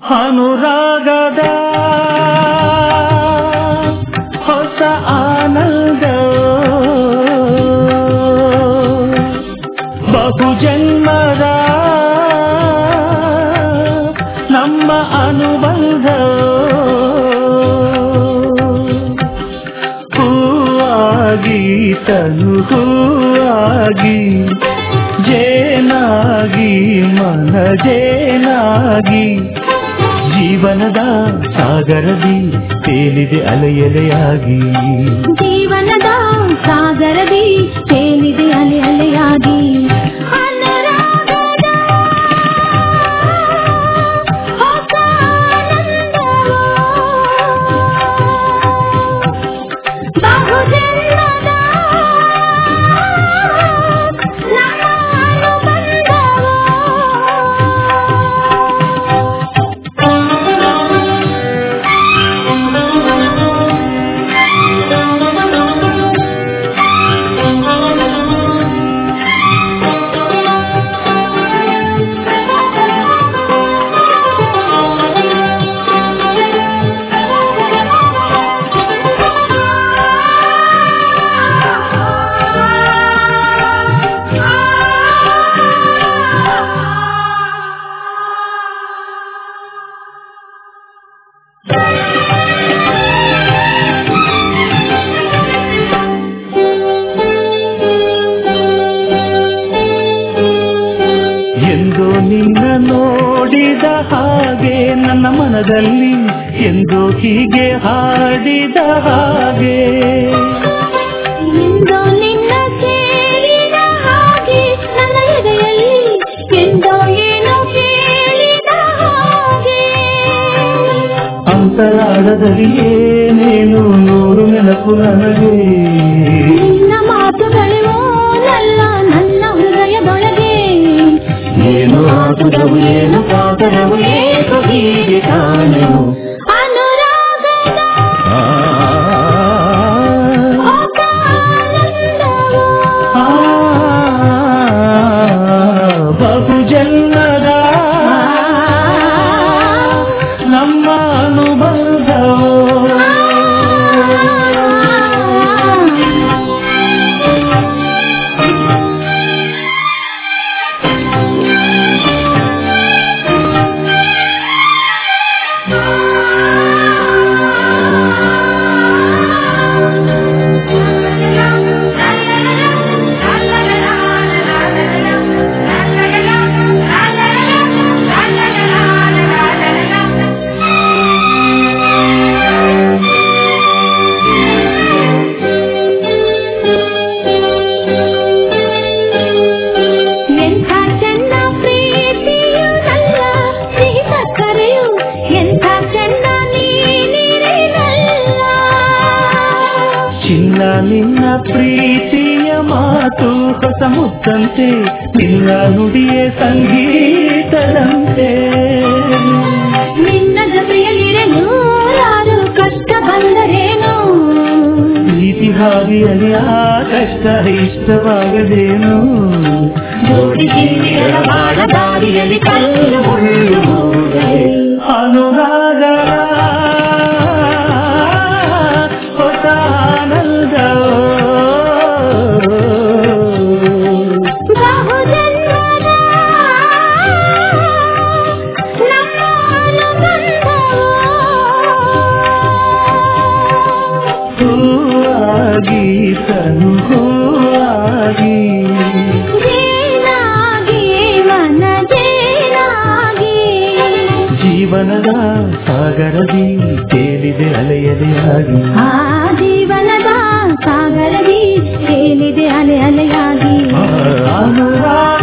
ಅನುರಾಗದ ಹೊಸ ಆನಂದ ಬಹುಜನ್ಮದ ನಮ್ಮ ಅನುಬಂಧ ಹೂವಾಗಿ ತನು ಹೂವಾಗಿ ಜೇನಾಗಿ ಮನ ಜೇನಾಗಿ ಜೀವನದ ಸಾಗರದಿ ತೇಲಿದೆ ಅಲೆಯಲೆಯಾಗಿ ಜೀವನದ ಸಾಗರದಿ ತೇಲಿದೆ ಅಲೆ ಅಲೆಯಾಗಿ ಅನುರಾಗದ ಹೊಸ ಆನಂದವು ಬಹುಜನ್ಮದ ನಮ್ಮ ಎಂದು ನಿನ್ನ ನೋಡಿದ ಹಾಗೆ ನನ್ನ ಮನದಲ್ಲಿ ಎಂದು ಹೀಗೆ ಹಾಡಿದ ಹಾಗೆ ಇಂದು ನಿನ್ನ ಕೇಳಿದ ಹಾಗೆ ನನ್ನ ಎದೆಯಲ್ಲಿ ಎಂದೋ ಏನೋ ಕೇಳಿದ ಹಾಗೆ ಅಂತರಾಳದಲ್ಲಿ ಏನೇನು ನೂರು ನೆನಪು ನನಗೆ ನಿನ್ನ ಮಾತುಗಳಿವೋ ನಲ್ಲ ನನ್ನ ಹೃದಯದೊಳಗೆ ಏನು ಆತುರವು ಏನು ಕಾತರವು ಏಕೆ ಹೀಗೆ ಕಾಣೆವು ಅನುರಾಗದ ಆ, ಹೊಸ ಆನಂದವು ಆ, ಬಹುಜನ್ಮದ ನಮ್ಮ ಅನುಬಂಧವು ಎಂಥ ಚೆನ್ನ ಪ್ರೀತಿಯು ನಲ್ಲ ಸಿಹಿ ಸಕ್ಕರೆಯು ಎಂಥ ಚೆನ್ನ ನೀನಿರೇನಲ್ಲ ಚಿನ್ನ ನಿನ್ನ ಪ್ರೀತಿಯ ಮಾತು ಹೊಸ ಮುತ್ತಂತೆ ನಿನ್ನ ನುಡಿಯೇ ಸಂಗೀತದಂತೆ ನಿನ್ನ ಜೊತೆಯಲ್ಲಿರೆ ನೂರಾರು ಕಷ್ಟ ಬಂದರೇನು ಪ್ರೀತಿ ಹಾದಿಯಲ್ಲಿ ಆ ಕಷ್ಟ ಇಷ್ಟವಾಗದೇನು ಜೋಡಿ ಜೀವಿಗಳ ಬಾಳ ದಾರಿಯಲ್ಲಿ ಕಲ್ಲು ಮುಳ್ಳು ಮೂಡಲೇ. ಅನುರಾಗ ಹೊಸ ಆನಂದ ಬಹುಜನ್ಮದ ನಮ್ಮ ಅನುಬಂಧವು. ಹೂವಾಗಿ ತನು ಹೂವಾಗಿ ಜೇನಾಗಿ ಮನ ಜೇನಾಗಿ ಜೀವನದ ಸಾಗರದಿ ತೇಲಿದೆ ಅಲೆಯಲೆಯಾಗಿ ಆ ಜೀವನದ ಸಾಗರದಿ ತೇಲಿದೆ ಅಲೆ ಅಲೆಯಾಗಿ ಅನುರಾಗ